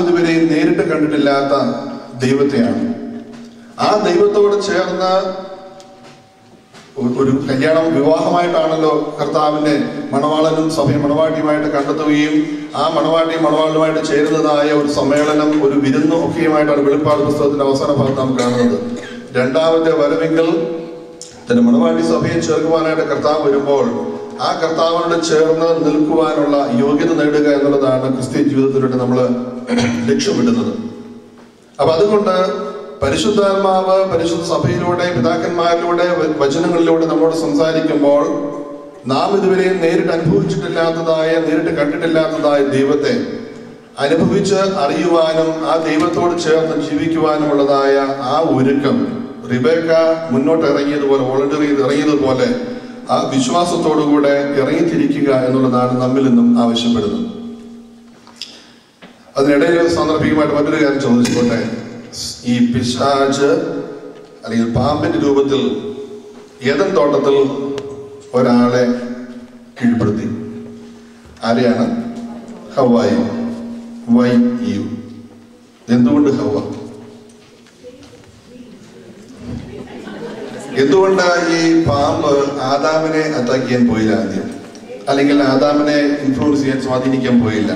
ഇതുവരെ നേരിട്ട് കണ്ടിട്ടില്ലാത്ത ദൈവത്തെയാണ് ആ ദൈവത്തോട് ചേർന്ന് ഒ- ഒരു കല്യാണം വിവാഹമായിട്ടാണല്ലോ കർത്താവിനെ മണവാളനും സഭയും മണവാട്ടിയുമായിട്ട് കണ്ടെത്തുകയും ആ മണവാട്ടിയും മണവാളനുമായിട്ട് ചേരുന്നതായ ഒരു സമ്മേളനം ഒരു വിരുന്നും ഒക്കെയുമായിട്ടാണ് വെളിപ്പാട് പുസ്തകത്തിന്റെ അവസാന ഭാഗത്ത് നാം കാണുന്നത് രണ്ടാമത്തെ വരവെങ്കിൽ തന്റെ മണവാട്ടി സഭയെ ചേർക്കുവാനായിട്ട് കർത്താവ് വരുമ്പോൾ ആ കർത്താവിനോട് ചേർന്ന് നിൽക്കുവാനുള്ള യോഗ്യത നേടുക എന്നുള്ളതാണ് ക്രിസ്ത്യൻ ജീവിതത്തിലൂടെ നമ്മൾ ലക്ഷ്യമിടുന്നത് അപ്പൊ അതുകൊണ്ട് പരിശുദ്ധാത്മാവ് പരിശുദ്ധ സഭയിലൂടെ പിതാക്കന്മാരിലൂടെ വ- വചനങ്ങളിലൂടെ നമ്മളോട് സംസാരിക്കുമ്പോൾ നാം ഇതുവരെ നേരിട്ട് അനുഭവിച്ചിട്ടില്ലാത്തതായ നേരിട്ട് കണ്ടിട്ടില്ലാത്തതായ ദൈവത്തെ അനുഭവിച്ച് അറിയുവാനും ആ ദൈവത്തോട് ചേർന്ന് ജീവിക്കുവാനുമുള്ളതായ ആ ഒരുക്കം റിബേക്ക മുന്നോട്ട് ഇറങ്ങിയതുപോലെ വോളണ്ടിയർ ചെയ്ത് ഇറങ്ങിയതുപോലെ ആ വിശ്വാസത്തോടുകൂടെ ഇറങ്ങിത്തിരിക്കുക എന്നുള്ളതാണ് നമ്മിൽ നിന്നും ആവശ്യപ്പെടുന്നത് അതിനിടയിൽ സാന്ദർഭികമായിട്ട് മറ്റൊരു കാര്യം ചോദിച്ചോട്ടെ ഈ പിശാജ് അല്ലെങ്കിൽ പാമ്പിന്റെ രൂപത്തിൽ ഏതൻ തോട്ടത്തിൽ ഒരാളെ കീഴ്പ്പെടുത്തി ആരെയാണ് ഹവായി വൈ യു എന്തുകൊണ്ട് ഹവ എന്തുകൊണ്ട് ഈ പാമ്പ് ആദാമിനെ അറ്റാക്ക് ചെയ്യാൻ പോയില്ല ആദ്യം അല്ലെങ്കിൽ ആദാമിനെ ഇൻഫ്ലുവൻസ് ചെയ്യാൻ സ്വാധീനിക്കാൻ പോയില്ല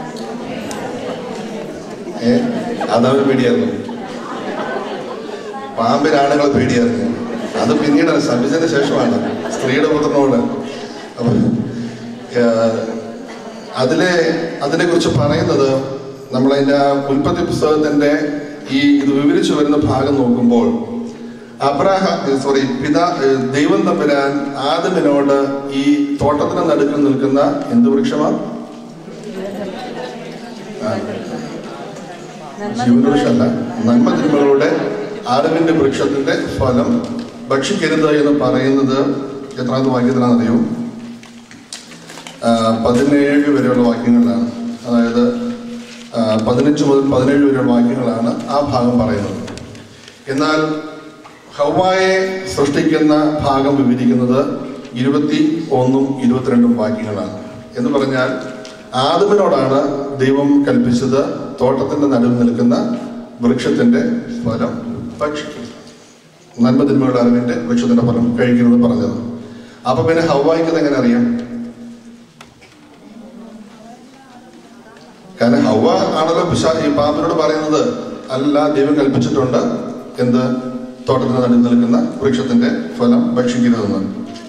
ഏ ആദാമിന് പേടിയായിരുന്നു പാമ്പിന് ആണുങ്ങളെ പേടിയായിരുന്നു അത് പിന്നീടാണ് സബിജന് ശേഷമാണ് സ്ത്രീയുടെ പുത്രനോട് അപ്പൊ ഏഹ്, അതിലെ അതിനെ കുറിച്ച് പറയുന്നത് നമ്മളതിന്റെ ആ ഉൽപ്പത്തി പുസ്തകത്തിന്റെ ഈ ഇത് വിവരിച്ചു വരുന്ന ഭാഗം നോക്കുമ്പോൾ അബ്രാഹാം സോറി പിതാ ഏഹ്, ദൈവം തമ്പുരാൻ ആദമിനോട് ഈ തോട്ടത്തിന് നടുക്കിൽ നിൽക്കുന്ന എന്ത് വൃക്ഷമാണ് ആ, ജീവവൃക്ഷമല്ല നന്മ തിന്മകളുടെ അറിവിന്റെ വൃക്ഷത്തിന്റെ ഫലം ഭക്ഷിക്കരുത് എന്ന് പറയുന്നത് എത്രാമത്തെ വാക്യത്തിലാണെന്നറിയോ ആ, പതിനേഴ് വരെയുള്ള വാക്യങ്ങളിലാണ് അതായത് ആ, പതിനഞ്ച് മുതൽ പതിനേഴ് വരെയുള്ള വാക്യങ്ങളാണ് ആ ഭാഗം പറയുന്നത് എന്നാൽ ഹവായെ സൃഷ്ടിക്കുന്ന ഭാഗം വിവരിക്കുന്നത് ഇരുപത്തി ഒന്നും ഇരുപത്തിരണ്ടും വാക്യങ്ങളാണ് എന്ന് പറഞ്ഞാൽ ആദമിനോടാണ് ദൈവം കൽപ്പിച്ചത് തോട്ടത്തിന്റെ നടുവിൽ നിൽക്കുന്ന വൃക്ഷത്തിന്റെ ഫലം ഭക്ഷിക്കും നന്മ തിന്മയുടെ അറിവിന്റെ വൃക്ഷത്തിന്റെ ഫലം കഴിക്കുന്നത് പറഞ്ഞത് അപ്പൊ പിന്നെ ഹവായിക്ക് എങ്ങനെ അറിയാം കാരണം ഹവ ആണല്ലോ പിശാ ഈ പാമ്പിനോട് പറയുന്നത് അല്ല ദൈവം കൽപ്പിച്ചിട്ടുണ്ട് എന്ത് തോട്ടത്തിന് നടുവിൽ നിൽക്കുന്ന വൃക്ഷത്തിന്റെ ഫലം ഭക്ഷിക്കരുതെന്ന്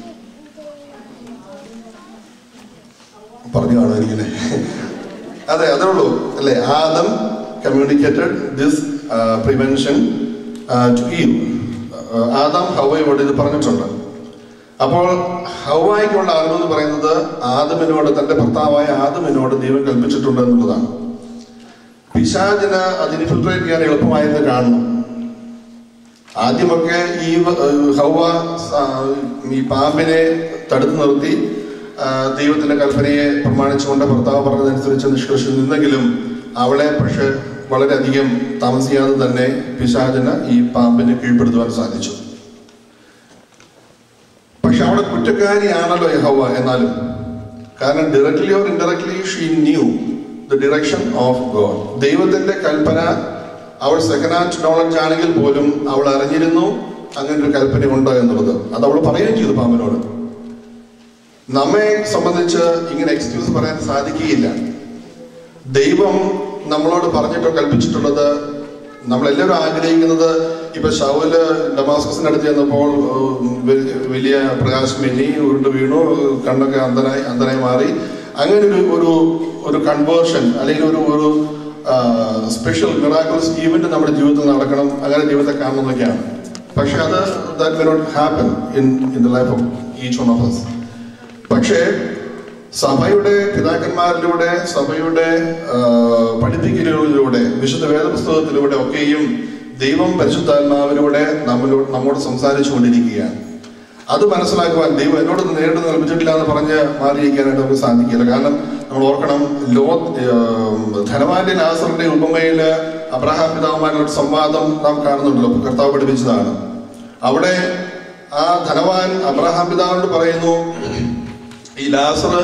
പറഞ്ഞു കാണുമായിരിക്കും അതെ അതേ ഉള്ളൂ അല്ലേ Adam communicated this prevention to Eve Adam ഹവയോട് ഇത് പറഞ്ഞിട്ടുണ്ട് അപ്പോൾ ഹവായിക്കുള്ള അറിവെന്ന് പറയുന്നത് ആദമിനോട് തന്റെ ഭർത്താവായ ആദമിനോട് ദൈവം കൽപ്പിച്ചിട്ടുണ്ട് എന്നുള്ളതാണ് പിശാചിന് അത് ഇൻഫിൽട്രേറ്റ് ചെയ്യാൻ എളുപ്പമായെന്ന് കാണണം ആദ്യമൊക്കെ ഈ വ- ഏഹ് ഹൗവ സ- ഈ പാമ്പിനെ തടുത്തു നിർത്തി ആ, ദൈവത്തിന്റെ കൽപ്പനയെ പ്രമാണിച്ചുകൊണ്ട് ഭർത്താവ് പറഞ്ഞതനുസരിച്ച് നിഷ്കർഷിച്ചു നിന്നെങ്കിലും അവളെ പക്ഷെ വളരെയധികം താമസിയാതെ തന്നെ പിശാചിന് ഈ പാമ്പിനെ കീഴ്പ്പെടുത്തുവാൻ സാധിച്ചു പക്ഷെ അവിടെ കുറ്റക്കാരിയാണല്ലോ യഹോവ എന്നാലും കാരണം directly or indirectly she knew the direction of God ദൈവത്തിന്റെ കൽപ്പന അവൾ സെക്കൻഡ് ഹാൻഡ് നോളജ് ആണെങ്കിൽ പോലും അവൾ അറിഞ്ഞിരുന്നു അങ്ങനെ ഒരു കൽപ്പന ഉണ്ട് എന്നുള്ളത് അത് അവൾ പറയുകയും ചെയ്തു പാമ്പിനോട് നമ്മെ സംബന്ധിച്ച് ഇങ്ങനെ എക്സ്ക്യൂസ് പറയാൻ സാധിക്കുകയില്ല ദൈവം നമ്മളോട് പറഞ്ഞിട്ടോ കൽപ്പിച്ചിട്ടുള്ളത് നമ്മളെല്ലാവരും ആഗ്രഹിക്കുന്നത് ഇപ്പൊ ഷൗല് ഡമാസ്കസിന്റെ അടുത്ത് ചെന്നപ്പോൾ ഉം, വ- വലിയ പ്രകാശം മിന്നി ഉരുണ്ട് വീണു കണ്ണൊക്കെ അന്ധനായി അന്ധനായി മാറി അങ്ങനെ ഒരു ഒരു ഒരു കൺവേർഷൻ അല്ലെങ്കിൽ ഒരു ഒരു സ്പെഷ്യൽ മിറാക്കിൾസ് ഈവന്റ് നമ്മുടെ ജീവിതത്തിൽ നടക്കണം അങ്ങനെ ജീവിതത്തെ കാണണമെന്നൊക്കെയാണ് പക്ഷെ അത് that may not happen in in the life of each one of us പക്ഷേ സഭയുടെ പിതാക്കന്മാരിലൂടെ സഭയുടെ ആ, പഠിപ്പിക്കലുകളിലൂടെ വിശുദ്ധ വേദപുസ്തകത്തിലൂടെ ഒക്കെയും ദൈവം പരിശുദ്ധാത്മാവിലൂടെ നമ്മളോട് നമ്മോട് സംസാരിച്ചു കൊണ്ടിരിക്കുകയാണ് അത് മനസ്സിലാക്കുവാൻ ദൈവം എന്നോട് ഇത് നേരിട്ട് നൽപിച്ചിട്ടില്ല എന്ന് പറഞ്ഞ് മാറിയിരിക്കാനായിട്ട് നമുക്ക് സാധിക്കില്ല കാരണം നമ്മൾ ഓർക്കണം ലോ ആ, ധനവാന്റെ ലാസറിന്റെ ഉപമയിൽ അബ്രഹാം പിതാവുമായുള്ള സംവാദം നാം കാണുന്നുണ്ടല്ലോ കർത്താവ് പഠിപ്പിച്ചതാണ് അവിടെ ആ ധനവാൻ അബ്രഹാം പിതാവിനോട് പറയുന്നു ഈ ലാസർ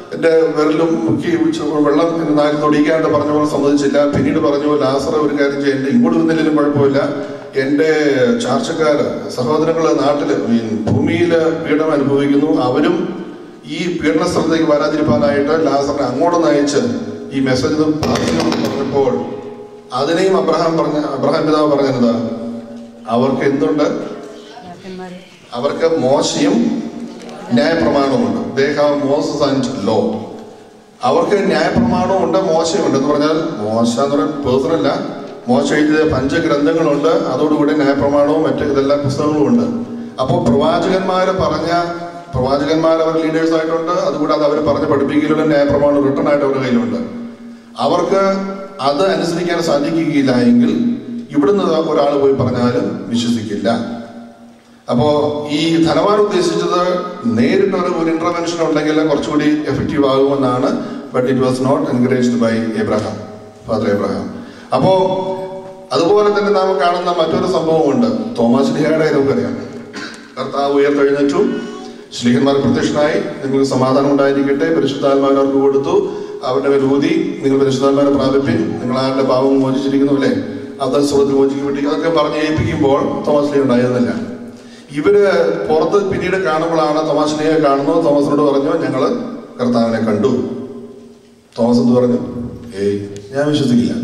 എൻ്റെ വിരലും മുക്കി വെച്ച് വെള്ളം എൻ്റെ നാക്കിൽ തൊടിക്കാണ്ട് പറഞ്ഞ പോലെ സമ്മതിച്ചില്ല പിന്നീട് പറഞ്ഞു ലാസറ ഒരു കാര്യം ചെയ്യാൻ എൻ്റെ ഇങ്ങോട്ട് വന്നില്ലെങ്കിലും കുഴപ്പമില്ല എൻ്റെ ചാർച്ചക്കാര് സഹോദരങ്ങള് നാട്ടില് ഈ ഭൂമിയില് പീഡനം അനുഭവിക്കുന്നു അവരും ഈ പീഡന സ്ഥലത്തേക്ക് വരാതിരിക്കാനായിട്ട് ലാസറിനെ അങ്ങോട്ട് നയിച്ച് ഈ മെസ്സേജ് പറഞ്ഞപ്പോൾ അതിനെയും അബ്രഹാം പറഞ്ഞ അബ്രഹാം പിതാവ് പറഞ്ഞത് അവർക്ക് എന്തുണ്ട് യാക്കന്മാരെ അവർക്ക് മോശയും ന്യായപ്രമാണവുമുണ്ട് they have Moses and law അവർക്ക് ന്യായപ്രമാണവും ഉണ്ട് മോശയുണ്ട് എന്ന് പറഞ്ഞാൽ മോശ എന്ന് പറയുന്ന പേഴ്സൺ അല്ല മോശ എഴുതിയ പഞ്ചഗ്രന്ഥങ്ങളുണ്ട് അതോടുകൂടി ന്യായപ്രമാണവും മറ്റ് ഇതെല്ലാം പുസ്തകങ്ങളും ഉണ്ട് അപ്പോൾ പ്രവാചകന്മാര് പറഞ്ഞ പ്രവാചകന്മാർ അവർ ലീഡേഴ്സ് ആയിട്ടുണ്ട് അതുകൂടാതെ അവർ പറഞ്ഞ് പഠിപ്പിക്കലുള്ള ന്യായപ്രമാണം റിട്ടേൺ ആയിട്ട് അവരുടെ കയ്യിലുണ്ട് അവർക്ക് അത് അനുസരിക്കാൻ സാധിക്കുകയില്ല എങ്കിൽ ഇവിടുന്ന് ഒരാൾ പോയി പറഞ്ഞാലും വിശ്വസിക്കില്ല അപ്പോ ഈ ധനവാൻ ഉദ്ദേശിച്ചത് നേരിട്ട് ഒരു ഒരു ഇന്റർവെൻഷൻ ഉണ്ടെങ്കിൽ കുറച്ചുകൂടി എഫക്റ്റീവ് ആകുമെന്നാണ് but it was not encouraged by Abraham father Abraham അപ്പോ അതുപോലെ തന്നെ നാം കാണുന്ന മറ്റൊരു സംഭവമുണ്ട് തോമസ് ലിഹയുടെ നമുക്കറിയാം കർത്താവ് ഉയർത്തെഴുന്നേറ്റു ശ്ലീഹന്മാർ പ്രത്യക്ഷനായി നിങ്ങൾക്ക് സമാധാനം ഉണ്ടായിരിക്കട്ടെ പരിശുദ്ധാത്മാവിനെ അവർക്ക് കൊടുത്തു അവരുടെ മേൽ ഊതി നിങ്ങൾ പരിശുദ്ധാത്മാവിനെ പ്രാപിപ്പിൻ നിങ്ങൾ ആരുടെ പാവം മോചിച്ചിരിക്കുന്നു അല്ലേ അത് സുഹൃത്തിൽ മോചിക്കപ്പെട്ടി അതൊക്കെ പറഞ്ഞ് ഏൽപ്പിക്കുമ്പോൾ തോമസ് ലീഹ ഉണ്ടായിരുന്നില്ല ഇവര് പുറത്ത് പിന്നീട് കാണുമ്പോഴാണ് തോമസ് ലീഹയെ കാണുന്നു തോമസിനോട് പറഞ്ഞു ഞങ്ങള് കർത്താവിനെ കണ്ടു തോമസ് എന്ത് പറഞ്ഞു ഏയ് ഞാൻ വിശ്വസിക്കില്ല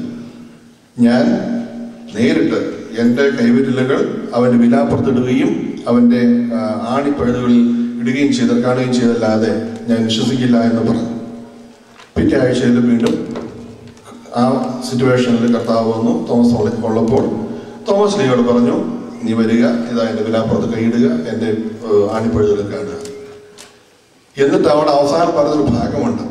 ഞാൻ നേരിട്ട് എൻ്റെ കൈവിരലുകൾ അവൻ്റെ വിലാപ്പുറത്തിടുകയും അവൻ്റെ ആ, ആണിപ്പഴുതുകളിൽ ഇടുകയും ചെയ്ത് കാണുകയും ചെയ്തല്ലാതെ ഞാൻ വിശ്വസിക്കില്ല എന്ന് പറഞ്ഞു പിറ്റേ ആഴ്ചയിൽ വീണ്ടും ആ സിറ്റുവേഷനിൽ കർത്താവ് വന്നു തോമസ് ഉള്ള- ഉള്ളപ്പോൾ തോമസ് ലീയോട് പറഞ്ഞു നീ വരിക ഇതാ എൻ്റെ വിലാപ്പുറത്ത് കൈയിടുക എൻ്റെ ഏഹ്, ആണിപ്പഴുതുകൾ കാണുക എന്നിട്ട് അവിടെ അവസാനം പറഞ്ഞൊരു ഭാഗമുണ്ട്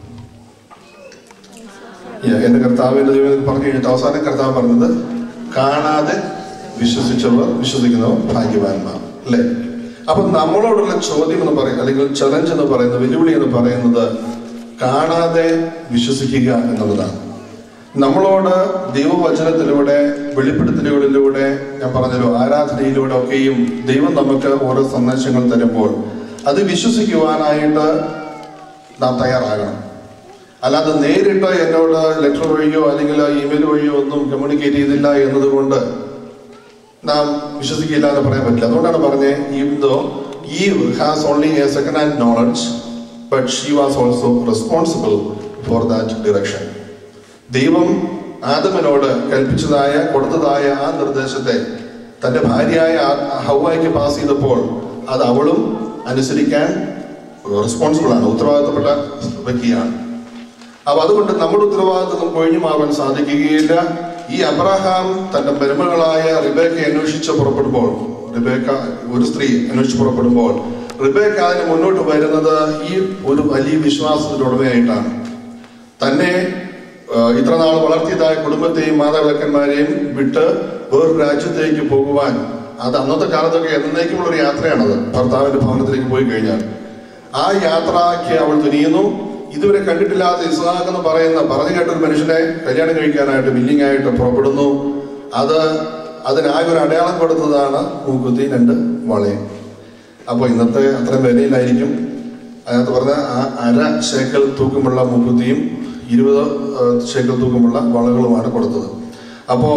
Yeah, എന്റെ കർത്താവിന്റെ ദൈവം പറഞ്ഞു കഴിഞ്ഞിട്ട് അവസാനം കർത്താവ് പറഞ്ഞത് കാണാതെ വിശ്വസിച്ചവർ വിശ്വസിക്കുന്നവർ ഭാഗ്യവാന്മാർ അല്ലേ അപ്പൊ നമ്മളോടുള്ള ചോദ്യം എന്ന് പറയുന്നത് അല്ലെങ്കിൽ ചലഞ്ച് എന്ന് പറയുന്നത് വെല്ലുവിളി എന്ന് പറയുന്നത് കാണാതെ വിശ്വസിക്കുക എന്നുള്ളതാണ് നമ്മളോട് ദൈവവചനത്തിലൂടെ വെളിപ്പെടുത്തലുകളിലൂടെ ഞാൻ പറഞ്ഞല്ലോ ആരാധനയിലൂടെ ഒക്കെയും ദൈവം നമുക്ക് ഓരോ സന്ദേശങ്ങൾ തരുമ്പോൾ അത് വിശ്വസിക്കുവാനായിട്ട് നാം തയ്യാറാകണം അല്ലാതെ നേരിട്ട് എന്നോട് ലെറ്റർ വഴിയോ അല്ലെങ്കിൽ ഇമെയിൽ വഴിയോ ഒന്നും കമ്മ്യൂണിക്കേറ്റ് ചെയ്തില്ല എന്നതുകൊണ്ട് നാം വിശ്വസിക്കില്ല എന്ന് പറയാൻ പറ്റില്ല അതുകൊണ്ടാണ് പറഞ്ഞത് ഈവൻ ദോ ഈ has only a second hand knowledge but she was also responsible for that direction ദൈവം ആദമനോട് കൽപ്പിച്ചതായ കൊടുത്തതായ ആ നിർദ്ദേശത്തെ തന്റെ ഭാര്യയായ ആ- ഹൗവായ്ക്ക് പാസ് ചെയ്തപ്പോൾ അത് അവളും അനുസരിക്കാൻ റെസ്പോൺസിബിൾ ആണ് ഉത്തരവാദിത്തപ്പെട്ട വ്യക്തിയാണ് അപ്പൊ അതുകൊണ്ട് നമ്മുടെ ഉത്തരവാദിത്വം കൊഴിഞ്ഞു മാറാൻ സാധിക്കുകയില്ല ഈ അബ്രഹാം തന്റെ പെരുമകളായ റിബേക്ക അന്വേഷിച്ച് പുറപ്പെടുമ്പോൾ റിബേക്ക ഒരു സ്ത്രീ അന്വേഷിച്ച് പുറപ്പെടുമ്പോൾ റിബേക്ക അതിന് മുന്നോട്ട് വരുന്നത് ഈ ഒരു വലിയ വിശ്വാസത്തിന്റെ ഉടമയായിട്ടാണ് തന്നെ ആ, ഇത്ര നാൾ വളർത്തിയതായ കുടുംബത്തെയും മാതാപിതാക്കന്മാരെയും വിട്ട് വേറൊരു രാജ്യത്തേക്ക് പോകുവാൻ അത് അന്നത്തെ കാലത്തൊക്കെ എന്നേക്കുമുള്ള ഒരു യാത്രയാണത് ഭർത്താവിന്റെ ഭവനത്തിലേക്ക് പോയി കഴിഞ്ഞാൽ ആ യാത്രയ്ക്ക് അവൾ തുനിയുന്നു ഇതുവരെ കണ്ടിട്ടില്ലാത്ത ഇസ്ഹാഖ് എന്ന് പറയുന്ന പറഞ്ഞു കേട്ട ഒരു മനുഷ്യനെ കല്യാണം കഴിക്കാനായിട്ട് വില്ലിംഗ് ആയിട്ട് പുറപ്പെടുന്നു അത് അതിനാകെ ഒരു അടയാളം കൊടുത്തതാണ് മൂക്കുത്തി രണ്ട് വളയും അപ്പോൾ ഇന്നത്തെ അത്രയും വിലയിലായിരിക്കും അതിനകത്ത് പറഞ്ഞ ആ അര ശേക്കൽ തൂക്കമുള്ള മൂക്കുത്തിയും ഇരുപത് ആ, ശേക്കൽ തൂക്കമുള്ള വളകളുമാണ് കൊടുത്തത് അപ്പോൾ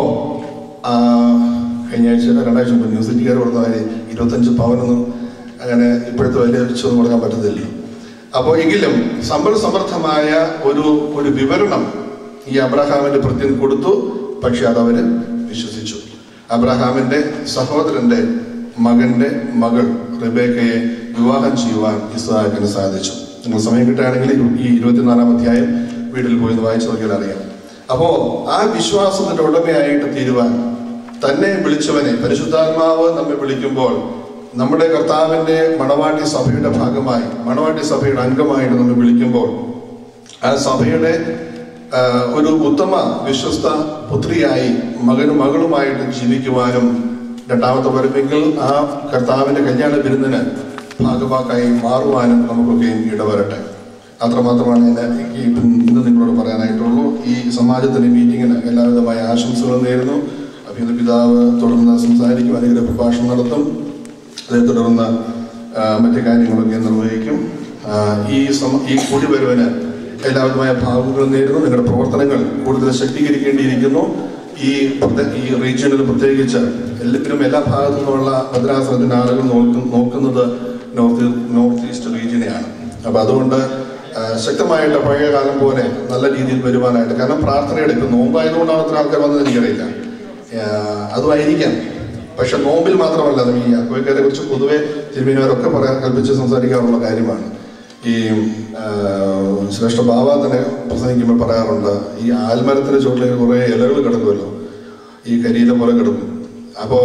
കഴിഞ്ഞ ആഴ്ച രണ്ടാഴ്ച മുമ്പ് ന്യൂസ് സിറ്റിക്കാർ പറഞ്ഞ കാര്യം ഇരുപത്തഞ്ച് പവനൊന്നും അങ്ങനെ ഇപ്പോഴത്തെ വില വെച്ചൊന്നും കൊടുക്കാൻ പറ്റത്തില്ല അപ്പോൾ എങ്കിലും സമ്പൽ സമർത്ഥമായ ഒരു ഒരു വിവരണം ഈ അബ്രഹാമിന്റെ പ്രത്യം കൊടുത്തു പക്ഷെ അതവര് വിശ്വസിച്ചു അബ്രഹാമിന്റെ സഹോദരന്റെ മകന്റെ മകൾ റിബേക്കയെ വിവാഹം ചെയ്യുവാൻ ഇസ്ഹാക്കിന് സാധിച്ചു നിങ്ങൾ സമയം കിട്ടുകയാണെങ്കിൽ ഈ ഇരുപത്തിനാലാം അധ്യായം വീട്ടിൽ പോയി ഒന്ന് വായിച്ചു നോക്കിയാൽ അറിയാം അപ്പോ ആ വിശ്വാസത്തിന്റെ ഉടമയായിട്ട് തീരുവാൻ തന്നെ വിളിച്ചവനെ പരിശുദ്ധാത്മാവ് നമ്മെ വിളിക്കുമ്പോൾ നമ്മുടെ കർത്താവിന്റെ മണവാട്ടി സഭയുടെ ഭാഗമായി മണവാട്ടി സഭയുടെ അംഗമായിട്ട് നമ്മെ വിളിക്കുമ്പോൾ ആ സഭയുടെ ആ, ഒരു ഉത്തമ വിശ്വസ്ത പുത്രിയായി മകനും മകളുമായിട്ട് ജീവിക്കുവാനും രണ്ടാമത്തെ വരുമെങ്കിൽ ആ കർത്താവിന്റെ കല്യാണ വിരുന്നിന് ഭാഗവാക്കായി മാറുവാനും നമുക്കൊക്കെയും ഇടവരട്ടെ അത്രമാത്രമാണ് ഞാൻ ഈ ഇന്ന് നിങ്ങളോട് പറയാനായിട്ടുള്ളൂ ഈ സമാജത്തിന്റെ മീറ്റിങ്ങിന് എല്ലാവിധമായ ആശംസകൾ നേരുന്നു അഭിനന്ദ പിതാവ് തുടർന്ന് സംസാരിക്കും അനുഗ്രഹ പ്രഭാഷണം നടത്തും അതേ തുടർന്ന് ആ, മറ്റു കാര്യങ്ങളൊക്കെ നിർവഹിക്കും ആ, ഈ സമ ഈ കൂടിവരവിന് എല്ലാവിധമായ ഭാവുകൾ നേരുന്നു നിങ്ങളുടെ പ്രവർത്തനങ്ങൾ കൂടുതൽ ശക്തീകരിക്കേണ്ടിയിരിക്കുന്നു ഈ പ്രദേ- ഈ റീജിയനിൽ പ്രത്യേകിച്ച് എല്ലാത്തിനും എല്ലാ ഭാഗത്തു നിന്നുള്ള ഭദ്രാസനത്തിന്റെ ആളുകൾ നോക്കും നോക്കുന്നത് നോർത്ത് നോർത്ത് ഈസ്റ്റ് റീജിയനെയാണ് അപ്പൊ അതുകൊണ്ട് ആ, ശക്തമായിട്ട് പഴയ കാലം പോലെ നല്ല രീതിയിൽ വരുവാനായിട്ട് കാരണം പ്രാർത്ഥനയുടെ ഇപ്പൊ നോമ്പായതുകൊണ്ടാണ് അത്ര ആൾക്കാർ വന്നത് എനിക്കറിയില്ല ആ, അതുമായിരിക്കാം പക്ഷെ നോമ്പിൽ മാത്രമല്ല അത് ഈ അക്വയ്ക്കാരെ കുറിച്ച് പൊതുവെ തിരുമേനിമാരൊക്കെ പറയാൻ കൽപ്പിച്ച് സംസാരിക്കാറുള്ള കാര്യമാണ് ഈ ആ, ശ്രേഷ്ഠ ബാബ തന്നെ പ്രസംഗിക്കുമ്പോൾ പറയാറുണ്ട് ഈ ആൽമരത്തിന്റെ ചുവട്ടിലേക്ക് കുറേ ഇലകൾ കിടക്കുമല്ലോ ഈ കരിയില പോലെ കിടക്കും അപ്പോ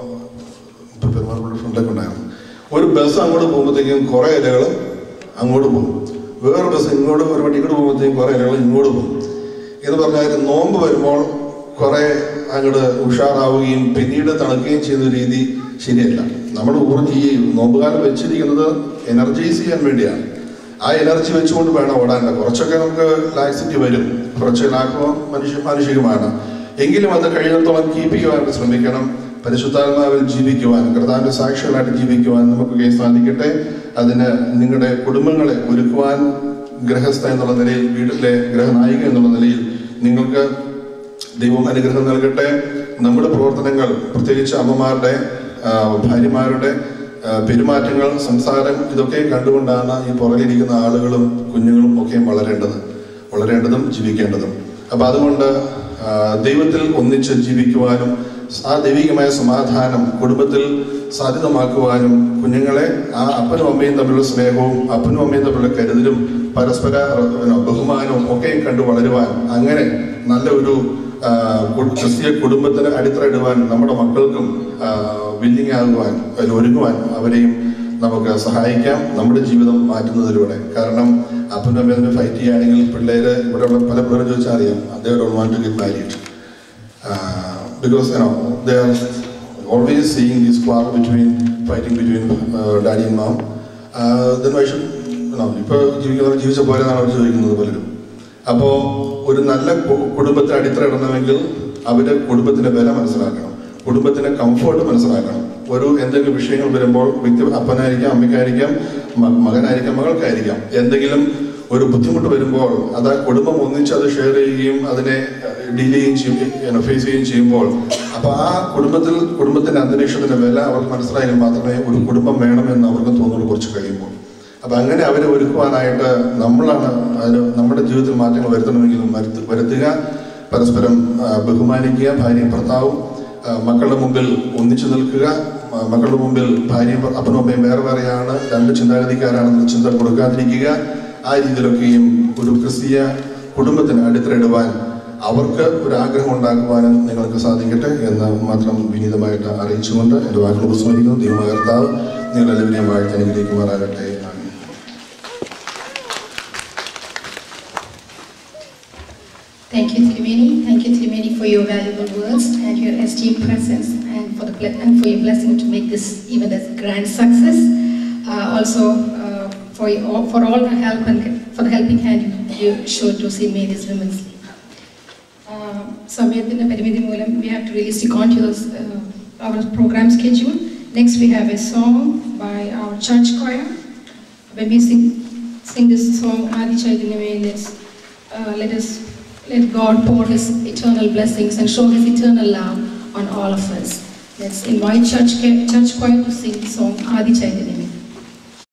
ഇപ്പൊ പെരുമാറുള്ള ഫ്രണ്ടൊക്കെ ഉണ്ടായിരുന്നു ഒരു ബസ് അങ്ങോട്ട് പോകുമ്പോഴത്തേക്കും കുറേ ഇലകൾ അങ്ങോട്ട് പോകും വേറെ ബസ് ഇങ്ങോട്ട് ഒരു വണ്ടി ഇങ്ങോട്ട് പോകുമ്പോഴത്തേക്കും കുറേ ഇലകൾ ഇങ്ങോട്ട് പോകും എന്ന് പറഞ്ഞാൽ നോമ്പ് വരുമ്പോൾ കുറെ അങ്ങോട്ട് ഉഷാറാവുകയും പിന്നീട് തണുക്കുകയും ചെയ്യുന്ന രീതി ശരിയല്ല നമ്മൾ ഊർജ്ജ ഈ നോമ്പുകാലം വെച്ചിരിക്കുന്നത് എനർജൈസ് ചെയ്യാൻ വേണ്ടിയാണ് ആ എനർജി വെച്ചുകൊണ്ട് വേണം ഓടാൻ കുറച്ചൊക്കെ നമുക്ക് ലാക്സിറ്റി വരും കുറച്ച് ലാഘവം മനുഷ്യ മാനുഷികമാണ് എങ്കിലും അത് കഴിയുന്നിടത്തോളം കീപ്പ് ചെയ്യുവാനായിട്ട് ശ്രമിക്കണം പരിശുദ്ധാത്മാവിൽ ജീവിക്കുവാൻ കർത്താവിന്റെ സാക്ഷികളായിട്ട് ജീവിക്കുവാൻ നമുക്ക് സാധിക്കട്ടെ അതിന് നിങ്ങളുടെ കുടുംബങ്ങളെ ഒരുക്കുവാൻ ഗൃഹസ്ഥ എന്നുള്ള നിലയിൽ വീട്ടിലെ ഗൃഹനായിക എന്നുള്ള നിലയിൽ നിങ്ങൾക്ക് ദൈവം അനുഗ്രഹം നൽകട്ടെ നമ്മുടെ പ്രവർത്തനങ്ങൾ പ്രത്യേകിച്ച് അമ്മമാരുടെ ആ, ഭാര്യമാരുടെ ആ, പെരുമാറ്റങ്ങൾ സംസാരം ഇതൊക്കെ കണ്ടുകൊണ്ടാണ് ഈ പുറകിലിരിക്കുന്ന ആളുകളും കുഞ്ഞുങ്ങളും ഒക്കെ വളരേണ്ടത് വളരേണ്ടതും ജീവിക്കേണ്ടതും അപ്പൊ അതുകൊണ്ട് ആ, ദൈവത്തിൽ ഒന്നിച്ച് ജീവിക്കുവാനും ആ ദൈവികമായ സമാധാനം കുടുംബത്തിൽ സാധ്യതമാക്കുവാനും കുഞ്ഞുങ്ങളെ ആ അപ്പനും അമ്മയും തമ്മിലുള്ള സ്നേഹവും അപ്പനും അമ്മയും തമ്മിലുള്ള കരുതലും പരസ്പര പിന്നെ, ബഹുമാനവും ഒക്കെ കണ്ടു വളരുവാൻ അങ്ങനെ നല്ല ഒരു ആ, കു- ക്രിസ്തീയ കുടുംബത്തിന് അടിത്തറയിടുവാൻ നമ്മുടെ മക്കൾക്കും വില്ലിങ് ആകുവാൻ അതിൽ ഒരുങ്ങുവാൻ അവരെയും നമുക്ക് സഹായിക്കാം നമ്മുടെ ജീവിതം മാറ്റുന്നതിലൂടെ കാരണം അപ്പനും അമ്മയും തമ്മിൽ ഫൈറ്റ് ചെയ്യുകയാണെങ്കിൽ പിള്ളേര് ഇവിടെയുള്ള പല പിള്ളേരും ചോദിച്ചാൽ അറിയാം അദ്ദേഹം want to get married because you know they are always seeing this quarrel between fighting between uh, daddy and mom. Uh, then why should you know ഇപ്പോൾ ജീവിക്കുന്നവർ ജീവിച്ച പോലെ എന്നാണ് അവർ ചോദിക്കുന്നത് പലരും അപ്പോൾ ഒരു നല്ല കു- കുടുംബത്തിന് അടിത്തറയിടണമെങ്കിൽ അവരുടെ കുടുംബത്തിന്റെ വില മനസ്സിലാക്കണം കുടുംബത്തിന്റെ കംഫർട്ട് മനസ്സിലാക്കണം ഒരു എന്തെങ്കിലും വിഷയങ്ങൾ വരുമ്പോൾ വ്യക്തി അപ്പനായിരിക്കാം അമ്മയ്ക്കായിരിക്കാം മ- മകനായിരിക്കാം മകൾക്കായിരിക്കാം എന്തെങ്കിലും ഒരു ബുദ്ധിമുട്ട് വരുമ്പോൾ അത് ആ കുടുംബം ഒന്നിച്ച് അത് ഷെയർ ചെയ്യുകയും അതിനെ ഡീൽ ചെയ്യുകയും ചെയ്യും ഫേസ് ചെയ്യുകയും ചെയ്യുമ്പോൾ അപ്പൊ ആ കുടുംബത്തിൽ കുടുംബത്തിന്റെ അന്തരീക്ഷത്തിന്റെ വില അവർക്ക് മനസ്സിലായെങ്കിൽ മാത്രമേ ഒരു കുടുംബം വേണമെന്ന് അവർക്ക് തോന്നുള്ളൂ കുറച്ച് കഴിയുമ്പോൾ അപ്പൊ അങ്ങനെ അവരെ ഒരുക്കുവാനായിട്ട് നമ്മളാണ് അതിന് നമ്മുടെ ജീവിതത്തിൽ മാറ്റങ്ങൾ വരുത്തണമെങ്കിൽ വരുത്ത- വരുത്തുക പരസ്പരം ആ, ബഹുമാനിക്കുക ഭാര്യയും ഭർത്താവും ആ, മക്കളുടെ മുമ്പിൽ ഒന്നിച്ചു നിൽക്കുക ആ, മക്കളുടെ മുമ്പിൽ ഭാര്യയും ഭർ- അപ്പനും അമ്മയും വേറെ വേറെയാണ് രണ്ട് ചിന്താഗതിക്കാരാണെന്ന് ചിന്ത കൊടുക്കാതിരിക്കുക ആ രീതിയിലൊക്കെയും ഒരു ക്രിസ്തീയ കുടുംബത്തിന് അടിത്തറയിടുവാൻ അവർക്ക് ഒരു ആഗ്രഹം ഉണ്ടാക്കുവാനും നിങ്ങൾക്ക് സാധിക്കട്ടെ എന്ന് മാത്രം വിനീതമായിട്ട് അറിയിച്ചുകൊണ്ട് എൻ്റെ വാക്കുകൾ വിസ്മരിക്കുന്നു ദൈവമായ കർത്താവ് നിങ്ങളെല്ലാവരെയും വാഴ്ത്തി അനുഗ്രഹിക്കുമാറാകട്ടെ ആമേൻ. Thank you, Trimeni. Thank you, Trimeni, for your valuable words and your esteemed presence, and for the ble- and for your blessing to make this event a grand success. Uh, also, uh, for your, for all the help and for the helping hand you, you showed to see me this women's League. Uh, സമയത്തിന്റെ പരിമിതി മൂലം we have to really stick on to this, uh, our program schedule. Next, we have a song by our church choir. When we sing, sing this song, Adi Chaitanya, let's, uh, let us let God pour His eternal blessings and show His eternal love on all of us. Let's invite church church choir to sing the song Adi Chaitanya.